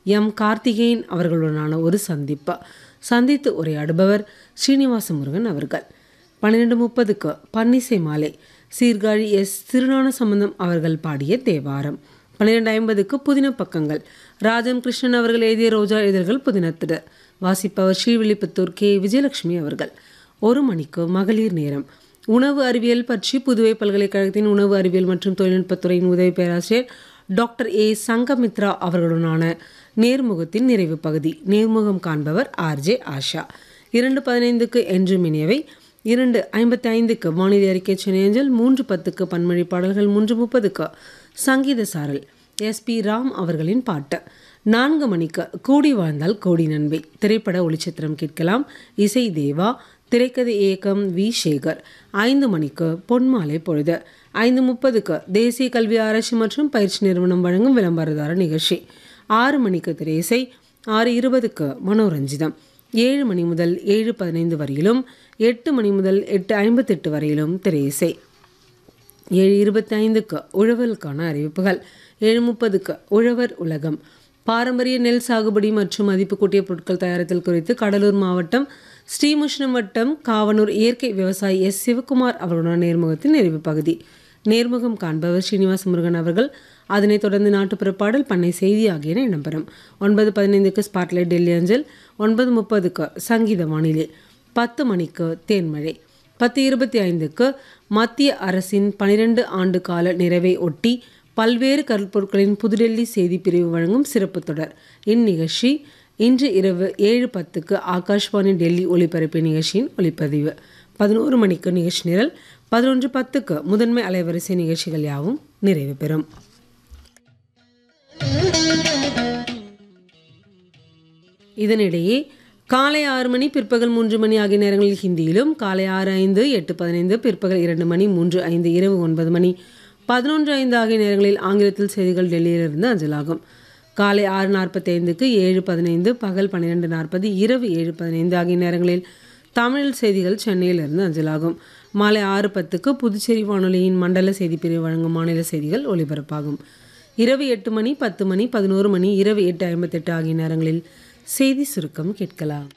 M Karthikeyan அவர்களுடனான ஒரு சந்திப்பு சந்தித்து உரையாடுபவர் ஸ்ரீனிவாச முருகன் அவர்கள் பன்னிரெண்டு முப்பதுக்கு பன்னிசை மாலை சீர்காழி எஸ் திருநான சம்பந்தம் அவர்கள் பாடிய தேவாரம் பன்னிரெண்டு ஐம்பதுக்கு புதின பக்கங்கள் ராஜம் கிருஷ்ணன் அவர்கள் எழுதிய ரோஜா இதழ்கள் புதினத்திட வாசிப்பவர் ஸ்ரீவில்லிபுத்தூர் கே விஜயலட்சுமி அவர்கள் ஒரு மணிக்கு மகளிர் நேரம் உணவு அறிவியல் பற்றி புதுவை பல்கலைக்கழகத்தின் உணவு அறிவியல் மற்றும் தொழில்நுட்பத்துறையின் உதவி பேராசிரியர் டாக்டர் ஏ சங்கமித்ரா அவர்களுடனான நேர்முகத்தின் நிறைவு பகுதி நேர்முகம் காண்பவர் ஆர்ஜே ஆஷா இரண்டு பதினைந்துக்கு என்று மினியவை இரண்டு ஐம்பத்தி ஐந்துக்கு வானிலை அறிக்கை சென்னையஞ்சல் மூன்று பத்துக்கு பன்மொழி பாடல்கள் மூன்று முப்பதுக்கு சங்கீத சாரல் எஸ் பி ராம் அவர்களின் பாட்டு நான்கு மணிக்கு கூடி வாழ்ந்தால் கோடி நன்மை திரைப்பட ஒளிச்சித்திரம் கேட்கலாம் இசை தேவா திரைக்கதை இயக்கம் வி சேகர் ஐந்து மணிக்கு பொன்மாலை பொழுது ஐந்து முப்பதுக்கு தேசிய கல்வி ஆராய்ச்சி மற்றும் பயிற்சி நிறுவனம் வழங்கும் விளம்பரதார நிகழ்ச்சி ஆறு மணிக்கு திரையிசை ஆறு இருபதுக்கு மனோரஞ்சிதம் ஏழு மணி முதல் ஏழு பதினைந்து வரையிலும் எட்டு மணி முதல் எட்டு ஐம்பத்தெட்டு வரையிலும் திரையிசை ஏழு இருபத்தி ஐந்துக்கு உழவலுக்கான அறிவிப்புகள் ஏழு முப்பதுக்கு உழவர் உலகம் பாரம்பரிய நெல் சாகுபடி மற்றும் மதிப்பு கூட்டிய பொருட்கள் தயாரித்தல் குறித்து கடலூர் மாவட்டம் ஸ்ரீமுஷ்ணம் வட்டம் காவனூர் இயற்கை விவசாயி எஸ் சிவகுமார் அவர்களுடன் நேர்முகத்தின் நிறைவு பகுதி நேர்முகம் காண்பவர் ஸ்ரீனிவாச முருகன் அவர்கள் அதனைத் தொடர்ந்து நாட்டுப்புற பாடல் பண்ணை செய்தி ஆகியன இடம்பெறும் ஒன்பது பதினைந்துக்கு ஸ்பாட்லைட் டெல்லி அஞ்சல் ஒன்பது முப்பதுக்கு சங்கீத வானிலை பத்து மணிக்கு தேன்மழை பத்து இருபத்தி ஐந்துக்கு மத்திய அரசின் பனிரெண்டு ஆண்டு கால நிறைவை ஒட்டி பல்வேறு கருப்பொருட்களின் புதுடெல்லி செய்தி பிரிவு வழங்கும் சிறப்பு தொடர் இந்நிகழ்ச்சி இன்று இரவு ஏழு பத்துக்கு ஆகாஷ்வாணி டெல்லி ஒலிபரப்பு நிகழ்ச்சியின் ஒளிப்பதிவு பதினோரு மணிக்கு நிகழ்ச்சி நிரல் பதினொன்று பத்துக்கு முதன்மை அலைவரிசை நிகழ்ச்சிகள் யாவும் நிறைவு பெறும் இதனிடையே காலை ஆறு மணி பிற்பகல் மூன்று மணி ஆகிய நேரங்களில் ஹிந்தியிலும் காலை ஆறு ஐந்து எட்டு பதினைந்து பிற்பகல் இரண்டு மணி மூன்று ஐந்து இரவு ஒன்பது மணி பதினொன்று ஐந்து ஆகிய நேரங்களில் ஆங்கிலத்தில் செய்திகள் டெல்லியிலிருந்து அஞ்சலாகும் காலை ஆறு நாற்பத்தி ஐந்துக்கு ஏழு பதினைந்து பகல் பன்னிரெண்டு நாற்பது இரவு ஏழு பதினைந்து ஆகிய நேரங்களில் தமிழில் செய்திகள் சென்னையிலிருந்து அஞ்சலாகும் மாலை ஆறு பத்துக்கு புதுச்சேரி வானொலியின் மண்டல செய்தி பிரிவு வழங்கும் மாநில செய்திகள் ஒலிபரப்பாகும் இரவு எட்டு மணி பத்து மணி பதினோரு மணி இரவு எட்டு ஐம்பத்தெட்டு ஆகிய நேரங்களில் செய்தி சுருக்கம் கேட்கலாம்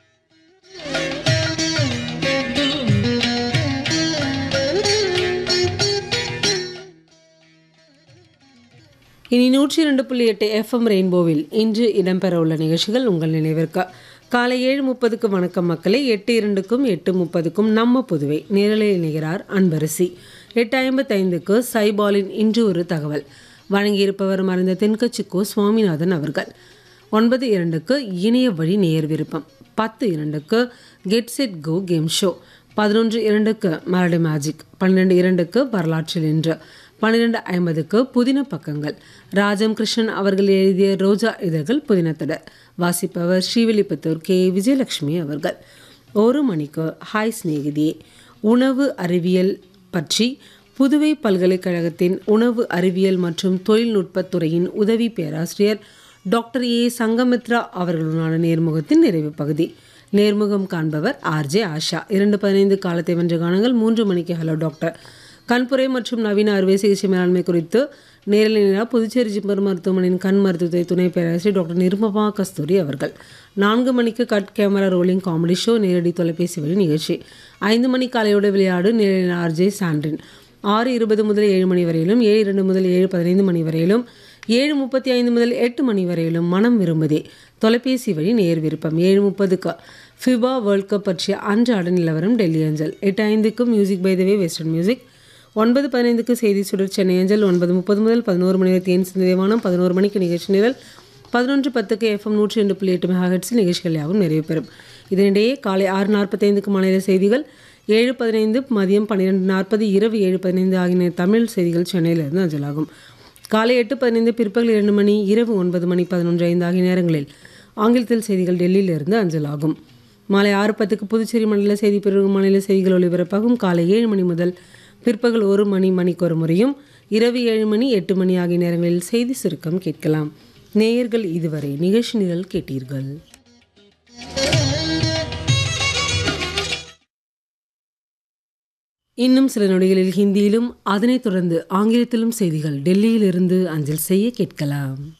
இனி நூற்றி இரண்டு புள்ளி எட்டு எஃப்எம் ரெயின்போவில் இன்று இடம்பெறவுள்ள நிகழ்ச்சிகள் உங்கள் நினைவிற்கு காலை ஏழு முப்பதுக்கு வணக்கம் மக்களை எட்டு இரண்டுக்கும் எட்டு முப்பதுக்கும் நம்ம புதுவை நேரலை இணைகிறார் அன்பரசி எட்டு ஐம்பத்தைந்துக்கு சைபாலின் இன்று ஒரு தகவல் வழங்கியிருப்பவர் மறைந்த தென்கட்சிக்கோ சுவாமிநாதன் அவர்கள் ஒன்பது இரண்டுக்கு இணைய வழி நேயர் விருப்பம் பத்து இரண்டுக்கு get set go game show பதினொன்று இரண்டுக்கு மரடி மேஜிக் பன்னிரெண்டு இரண்டுக்கு வரலாற்றில் இன்று பன்னிரெண்டு ஐம்பதுக்கு புதின பக்கங்கள் ராஜம் கிருஷ்ணன் அவர்கள் எழுதிய ரோஜா இதழ்கள் புதினத்தொடர் வாசிப்பவர் ஸ்ரீவில்லிபுத்தூர் கே விஜயலட்சுமி அவர்கள் ஒரு மணிக்கு ஹாய் சிநேகிதியே உணவு அறிவியல் பற்றி புதுவை பல்கலைக்கழகத்தின் உணவு அறிவியல் மற்றும் தொழில்நுட்பத்துறையின் உதவி பேராசிரியர் டாக்டர் ஏ சங்கமித்ரா அவர்களுடனான நேர்முகத்தின் நிறைவு பகுதி நேர்முகம் காண்பவர் ஆர்ஜே ஆஷா இரண்டு பதினைந்து காலத்தை வென்ற கானங்கள் மூன்று மணிக்கு ஹலோ டாக்டர் கண்புரை மற்றும் நவீன அறுவை சிகிச்சை மேலாண்மை குறித்து நேரலை புதுச்சேரி ஜிப்மர் மருத்துவமனையின் கண் மருத்துவத்துறை துணை பேராசிரியர் டாக்டர் நிருபமா கஸ்தூரி அவர்கள் நான்கு மணிக்கு cut camera rolling comedy show நேரடி தொலைபேசி வழி நிகழ்ச்சி ஐந்து மணி காலையோட விளையாடு நேரடி ஆர்ஜே சாண்ட்ரின் ஆறு இருபது முதல் ஏழு மணி வரையிலும் ஏழு இரண்டு முதல் ஏழு பதினைந்து மணி வரையிலும் ஏழு முப்பத்தி ஐந்து முதல் எட்டு மணி வரையிலும் மனம் விரும்புதே தொலைபேசி வழி நேர் விருப்பம் ஏழு முப்பதுக்கு ஃபிபா வேர்ல்ட் கப் பற்றிய அன்றாட நிலவரம் டெல்லி அஞ்சல் எட்டு ஐந்துக்கு music by the way western music ஒன்பது பதினைந்துக்கு செய்தி சுடர் சென்னை அஞ்சல் ஒன்பது முப்பது முதல் பதினோரு மணி வரை தேன் சிந்தேவானம் பதினோரு மணிக்கு நிகழ்ச்சி நிரல் பதினொன்று பத்துக்கு எஃப்எம் நூற்றி ரெண்டு புள்ளி எட்டு மெகாஹெட்ஸில் நிகழ்ச்சிகள் யாவும் நிறைவு பெறும் இதனிடையே காலை ஆறு நாற்பத்தைந்துக்கு மாநில செய்திகள் ஏழு பதினைந்து மதியம் பன்னிரெண்டு நாற்பது இரவு ஏழு பதினைந்து ஆகிய தமிழ் செய்திகள் சென்னையிலிருந்து அஞ்சலாகும் காலை எட்டு பதினைந்து பிற்பகல் இரண்டு மணி இரவு ஒன்பது மணி பதினொன்று ஐந்து ஆகிய நேரங்களில் ஆங்கிலத்தில் செய்திகள் டெல்லியிலிருந்து அஞ்சலாகும் மாலை ஆறு பத்துக்கு புதுச்சேரி மண்டல செய்தி பிரிவு மாநில செய்திகள் ஒலிபரப்பாகும் காலை ஏழு மணி முதல் பிற்பகல் ஒரு மணி மணிக்கு ஒரு முறையும் இரவு ஏழு மணி எட்டு மணி ஆகிய நேரங்களில் செய்தி சுருக்கம் கேட்கலாம் நேயர்கள் இதுவரை நிகழ்ச்சி நிரல் கேட்டீர்கள் இன்னும் சில நொடிகளில் ஹிந்தியிலும் அதனைத் தொடர்ந்து ஆங்கிலத்திலும் செய்திகள் டெல்லியிலிருந்து அஞ்சல் செய்ய கேட்கலாம்